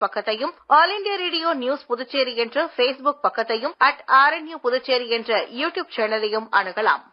பக்கத்தையும் All India Radio news Puducherry என்ற Facebook பக்கத்தையும் அட் ஆர்என்யூ புதுச்சேரி என்ற யூடியூப் சேனலையும் அணுகலாம்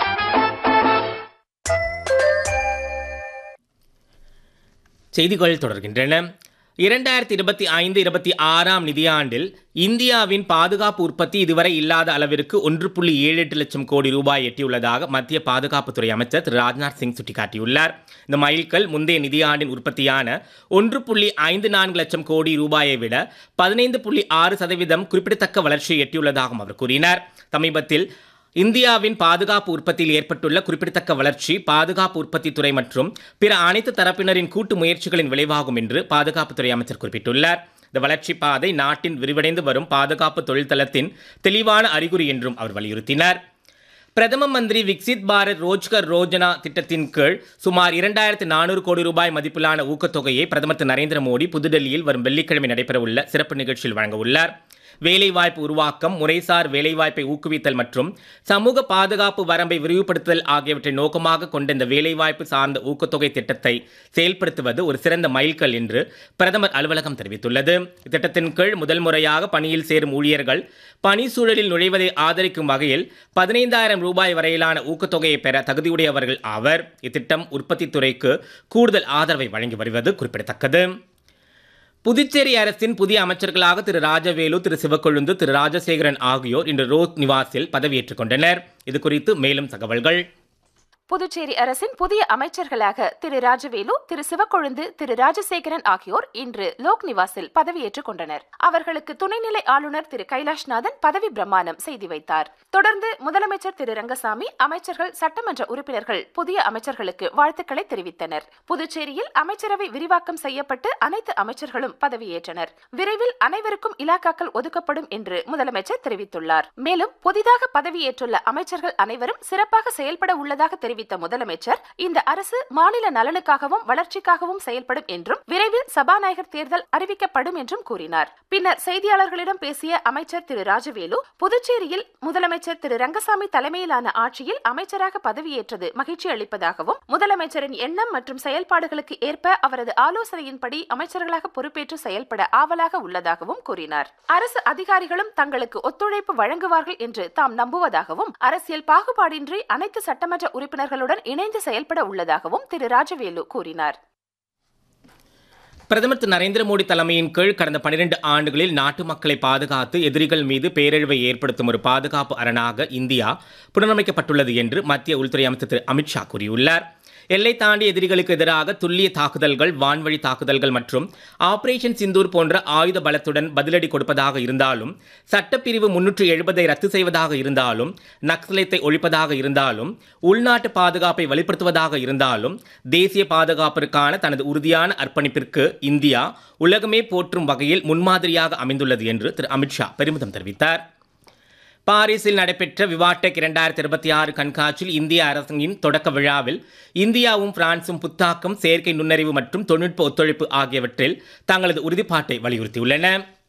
செய்திகள் தொடர்கின்றன இரண்டாயிரத்தி இருபத்தி ஐந்து இருபத்தி ஆறாம் நிதியாண்டில் இந்தியாவின் பாதுகாப்பு உற்பத்தி இதுவரை இல்லாத அளவிற்கு ஒன்று புள்ளி ஏழு எட்டு லட்சம் கோடி ரூபாய் எட்டியுள்ளதாக மத்திய பாதுகாப்புத்துறை அமைச்சர் திரு ராஜ்நாத் சிங் சுட்டிக்காட்டியுள்ளார் இந்த மைல்கல் முந்தைய நிதியாண்டின் உற்பத்தியான ஒன்று புள்ளி ஐந்து நான்கு லட்சம் கோடி ரூபாயை விட பதினைந்து புள்ளி ஆறு சதவீதம் குறிப்பிடத்தக்க வளர்ச்சியை எட்டியுள்ளதாகவும் அவர் கூறினார் சமீபத்தில் இந்தியாவின் பாதுகாப்பு உற்பத்தியில் ஏற்பட்டுள்ள குறிப்பிடத்தக்க வளர்ச்சி பாதுகாப்பு உற்பத்தித் துறை மற்றும் பிற அனைத்து தரப்பினரின் கூட்டு முயற்சிகளின் விளைவாகும் என்று பாதுகாப்புத்துறை அமைச்சர் குறிப்பிட்டுள்ளார் இந்த வளர்ச்சி பாதை நாட்டின் விரிவடைந்து வரும் பாதுகாப்பு தொழில்தளத்தின் தெளிவான அறிகுறி என்றும் அவர் வலியுறுத்தினார் பிரதம மந்திரி விக்சித் பாரத் ரோஜ்கர் ரோஜனா திட்டத்தின் கீழ் சுமார் இரண்டாயிரத்து நானூறு கோடி ரூபாய் மதிப்பிலான ஊக்கத்தொகையை பிரதமர் திரு நரேந்திர மோடி புதுடெல்லியில் வரும் வெள்ளிக்கிழமை நடைபெறவுள்ள சிறப்பு நிகழ்ச்சியில் வழங்க உள்ளார் வேலைவாய்ப்பு உருவாக்கம் முறைசார் வேலைவாய்ப்பை ஊக்குவித்தல் மற்றும் சமூக பாதுகாப்பு வரம்பை விரிவுபடுத்துதல் ஆகியவற்றை நோக்கமாக கொண்ட இந்த வேலைவாய்ப்பு சார்ந்த ஊக்கத்தொகை திட்டத்தை செயல்படுத்துவது ஒரு சிறந்த மைல்கல் என்று பிரதமர் அலுவலகம் தெரிவித்துள்ளது இத்திட்டத்தின் கீழ் முதல் முறையாக பணியில் சேரும் ஊழியர்கள் பணி சூழலில் நுழைவதை ஆதரிக்கும் வகையில் பதினைந்தாயிரம் ரூபாய் வரையிலான ஊக்கத்தொகையை பெற தகுதியுடையவர்கள் ஆவர் இத்திட்டம் உற்பத்தித் துறைக்கு கூடுதல் ஆதரவை வழங்கி வருவது குறிப்பிடத்தக்கது புதுச்சேரி அரசின் புதிய அமைச்சர்களாக திரு ராஜவேலு திரு சிவக்கொழுந்து திரு ராஜசேகரன் ஆகியோர் இன்று ரோத் நிவாசில் பதவியேற்றுக் கொண்டனர் இது குறித்து மேலும் தகவல்கள் புதுச்சேரி அரசின் புதிய அமைச்சர்களாக திரு ராஜவேலு திரு சிவக்கொழுந்து திரு ராஜசேகரன் ஆகியோர் இன்று லோக் நிவாசில் பதவியேற்றுக் கொண்டனர் அவர்களுக்கு துணைநிலை ஆளுநர் திரு கைலாஷ்நாதன் பதவி பிரமாணம் செய்து வைத்தார் தொடர்ந்து முதலமைச்சர் திரு ரங்கசாமி அமைச்சர்கள் சட்டமன்ற உறுப்பினர்கள் புதிய அமைச்சர்களுக்கு வாழ்த்துக்களை தெரிவித்தனர் புதுச்சேரியில் அமைச்சரவை விரிவாக்கம் செய்யப்பட்டு அனைத்து அமைச்சர்களும் பதவியேற்றனர் விரைவில் அனைவருக்கும் இலாக்காக்கள் ஒதுக்கப்படும் என்று முதலமைச்சர் தெரிவித்துள்ளார் மேலும் புதிதாக பதவியேற்றுள்ள அமைச்சர்கள் அனைவரும் சிறப்பாக செயல்பட உள்ளதாக தெரிவித்த முதலமைச்சர் இந்த அரசு மாநில நலனுக்காகவும் வளர்ச்சிக்காகவும் செயல்படும் என்றும் விரைவில் சபாநாயகர் தேர்தல் அறிவிக்கப்படும் என்றும் கூறினார் பின்னர் செய்தியாளர்களிடம் பேசிய அமைச்சர் திரு ராஜவேலு புதுச்சேரியில் முதலமைச்சர் திரு ரங்கசாமி தலைமையிலான ஆட்சியில் அமைச்சராக பதவியேற்றது மகிழ்ச்சி அளிப்பதாகவும் முதலமைச்சரின் எண்ணம் மற்றும் செயல்பாடுகளுக்கு ஏற்ப அவரது ஆலோசனையின்படி அமைச்சர்களாக பொறுப்பேற்று செயல்பட ஆவலாக உள்ளதாகவும் கூறினார் அரசு அதிகாரிகளும் தங்களுக்கு ஒத்துழைப்பு வழங்குவார்கள் என்று தாம் நம்புவதாகவும் அரசியல் பாகுபாடின்றி அனைத்து சட்டமன்ற உறுப்பினர்களுடன் இணைந்து செயல்பட உள்ளதாகவும் திரு ராஜவேலு கூறினார் பிரதமர் திரு நரேந்திர மோடி தலைமையின் கீழ் கடந்த பனிரெண்டு ஆண்டுகளில் நாட்டு மக்களை பாதுகாத்து எதிரிகள் மீது பேரழிவை ஏற்படுத்தும் ஒரு பாதுகாப்பு அரணாக இந்தியா புனரமைக்கப்பட்டுள்ளது என்று மத்திய உள்துறை அமைச்சர் திரு அமித்ஷா கூறியுள்ளார் எல்லை தாண்டி எதிரிகளுக்கு எதிராக துல்லிய தாக்குதல்கள் வான்வழி தாக்குதல்கள் மற்றும் ஆபரேஷன் சிந்தூர் போன்ற ஆயுத பலத்துடன் பதிலடி கொடுப்பதாக இருந்தாலும் சட்டப்பிரிவு முன்னூற்று எழுபதை ரத்து செய்வதாக இருந்தாலும் நக்சலைத்தை ஒழிப்பதாக இருந்தாலும் உள்நாட்டு பாதுகாப்பை வலுப்படுத்துவதாக இருந்தாலும் தேசிய பாதுகாப்பிற்கான தனது உறுதியான அர்ப்பணிப்பிற்கு இந்தியா உலகமே போற்றும் வகையில் முன்மாதிரியாக அமைந்துள்ளது என்று திரு அமித்ஷா பெருமிதம் தெரிவித்தார் பாரிஸில் நடைபெற்ற விவாடெக் இரண்டாயிரத்தி இருபத்தி ஆறு கண்காட்சியில் இந்திய அரசின் தொடக்க விழாவில் இந்தியாவும் பிரான்சும் புத்தாக்கம் செயற்கை நுண்ணறிவு மற்றும் தொழில்நுட்ப ஒத்துழைப்பு ஆகியவற்றில் தங்களது உறுதிப்பாட்டை வலியுறுத்தியுள்ளன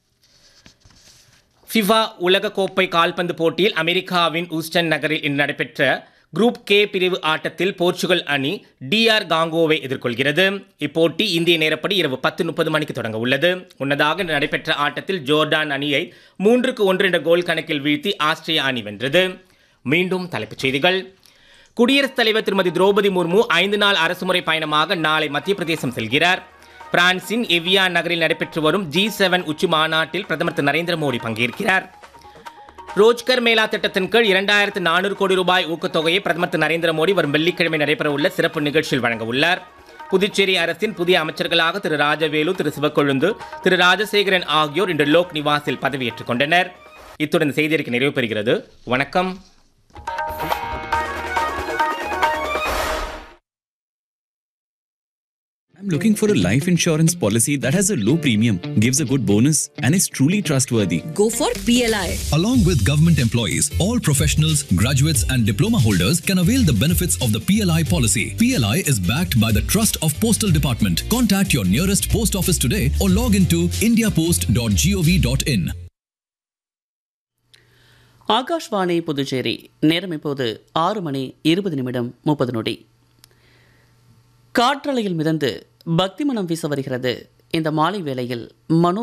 ஃபிஃபா உலகக்கோப்பை கால்பந்து போட்டியில் அமெரிக்காவின் ஊஸ்டன் நகரில் இன்று நடைபெற்ற குரூப் கே பிரிவு ஆட்டத்தில் போர்ச்சுகல் அணி டிஆர் காங்கோவை எதிர்கொள்கிறது இப்போட்டி இந்திய நேரப்படி இரவு பத்து முப்பது மணிக்கு தொடங்க உள்ளது முன்னதாக இன்று நடைபெற்ற ஆட்டத்தில் ஜோர்டான் அணியை மூன்றுக்கு ஒன்று என்ற கோல் கணக்கில் வீழ்த்தி ஆஸ்திரேலியா அணி வென்றது மீண்டும் தலைப்புச் செய்திகள் குடியரசுத் தலைவர் திருமதி திரௌபதி முர்மு ஐந்து நாள் அரசுமுறை பயணமாக நாளை மத்திய பிரதேசம் செல்கிறார் பிரான்சின் எவியான் நகரில் நடைபெற்று வரும் ஜி செவன் உச்சி மாநாட்டில் பிரதமர் திரு நரேந்திர மோடி பங்கேற்கிறார் ரோஜ்கர் மேளா திட்டத்தின் கீழ் இரண்டாயிரத்து நானூறு கோடி ரூபாய் ஊக்கத்தொகையை பிரதமர் திரு நரேந்திர மோடி வரும் வெள்ளிக்கிழமை நடைபெறவுள்ள சிறப்பு நிகழ்ச்சியில் வழங்க உள்ளார் புதுச்சேரி அரசின் புதிய அமைச்சர்களாக திரு ராஜவேலு திரு சிவக்கொழுந்து திரு ராஜசேகரன் ஆகியோர் இன்று லோக் நிவாசில் பதவியேற்றுக் கொண்டனர் இத்துடன் இந்த செய்தியறிக்கை நிறைவு பெறுகிறது வணக்கம் I'm looking for a life insurance policy that has a low premium, gives a good bonus, and is truly trustworthy. Go for PLI. Along with government employees, all professionals, graduates, and diploma holders can avail the benefits of the PLI policy. PLI is backed by the Trust of Postal Department. Contact your nearest post office today or log into indiapost.gov.in. Akashvani Puducherry நேரம் இப்போது ஆறு மணி இருபது நிமிடம் முப்பது நொடி காற்றலையில் மிதந்து பக்தி மனம் வீச வருகிறது இந்த மாலை வேளையில் மனோ